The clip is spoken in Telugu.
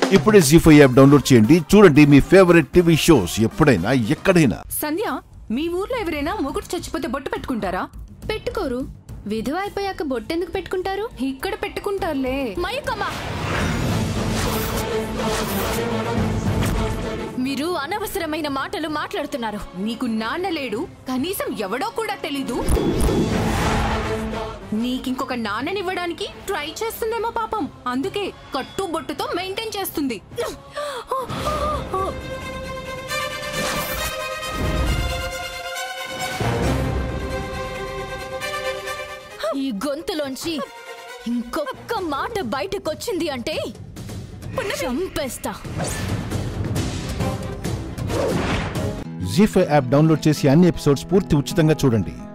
ఇప్పుడే జీ ఫైవ్ యాప్ డౌన్లోడ్ చేయండి చూడండి మీ ఫేవరెట్ టీవీ షోస్ ఎప్పుడైనా ఎక్కడైనా సంధ్య మీ ఊర్లో ఎవరైనా మొగుడు చచ్చిపోతే బొట్టు పెట్టుకుంటారా పెట్టుకోరు విధవ అయిపోయాక బొట్టెందుకు పెట్టుకుంటారు ఇక్కడ పెట్టుకుంటారులే మయూకమ్మా మీరు అనవసరమైన మాటలు మాట్లాడుతున్నారు నీకు నాన్న లేడు కనీసం ఎవడో కూడా తెలీదు నీకింకొక నాన్ననివ్వడానికి ట్రై చేస్తుందేమో పాపం అందుకే కట్టు బొట్టుతో మెయింటైన్ చేస్తుంది ఈ గొంతులోంచి ఇంకొక మాట బయటకొచ్చింది అంటే చంపేస్తా జీ ఫైవ్ యాప్ డౌన్లోడ్ చేసి అన్ని ఎపిసోడ్స్ పూర్తి ఉచితంగా చూడండి